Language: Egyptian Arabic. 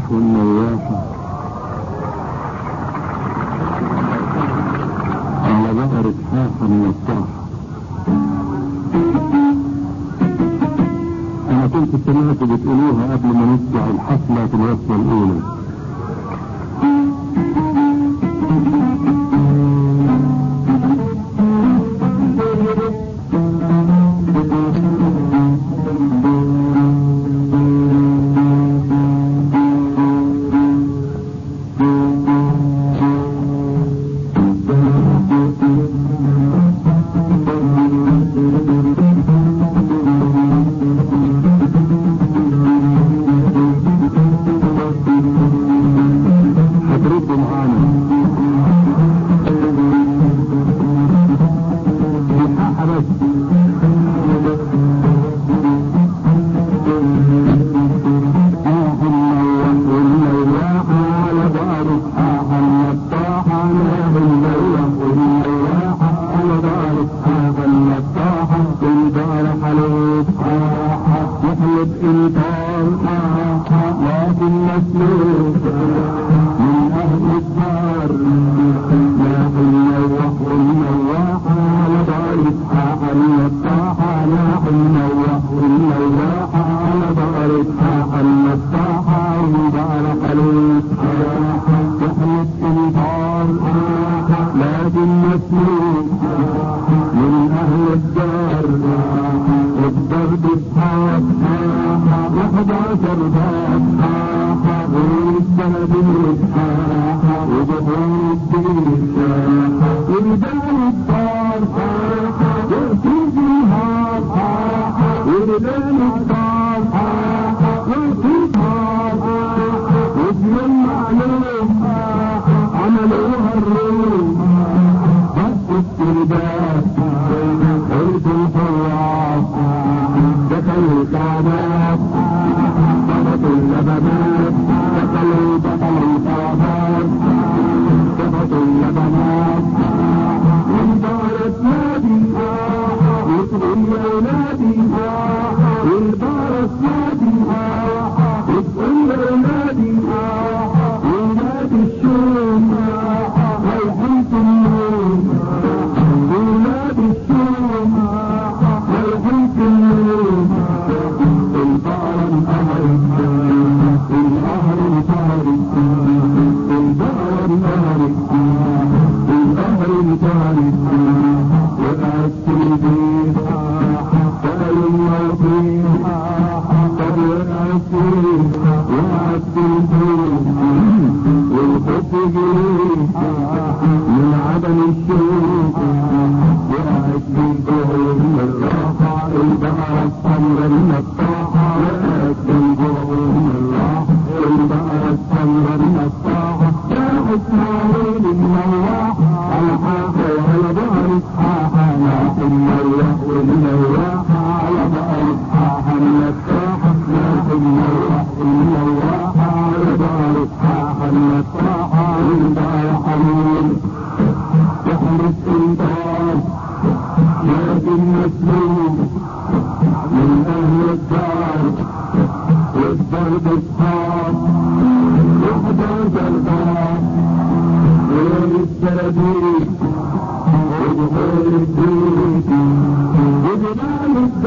النواح والنواحة على ظهر إسحاق من الطاحة أنا كنت سمعت بتقولوها قبل ما نطلع الحفلة في الوصلة الأولى هتردوا معانا بالحق بس على دار إسحاق النطاحة ناه الليلة والنواحة على دار إسحاق النطاحة الدار حلوب يحلب إنطار لكن مسلوب من أهل الدار ناه النواح والنواحة على دار إسحاق النطاحة ناه النواح والنواحة على دار إسحاق النطاحة الدار حلوب يحلب إنطار لكن مسلوب من أهل الدار الضرب الصاف وحداشر باب والسند الإسحاق ودخول الدين ولدان الدار يأتي فيها ولدان الدار يأتي فيها واسم المعلوم عملوها الروم بس السرداب قلت الفراق دخلوا الكعبات ضبطوا اللبنات دخلوا بطل الكعبات ضبطوا اللبنات وانبارت نادي واسقوا اولادي وانبارت نادي واسقوا اولادي ولاد الشوم والحمد النوم ولاد الشوم والحمد النوم البقرة انقهرت القهر انقهرت البقرة انقهرت القهر انقهرت وقعت في البيت قالوا الموتين قد وقعت فيه وقعت في البيت والحب جريء من عدم الشوق وقعت في الجهل من الراحة البقرة السمرة من الطاحة وقعت في الجهل من الراحة البقرة السمرة من الطاحة يا إسماعيل النواحة على حاحة وعلى ظهر إسحاحة ناح النواح والنواحة على ظهر إسحاحة من الطاحة ناح النواح والنواحة على ظهر إسحاحة من الطاحة الدار حمول يحرس إنطار لكن مسلوب من أهل الدار والضرب الصعب وحدة الباب غير السراديب ودخول الدين وجمال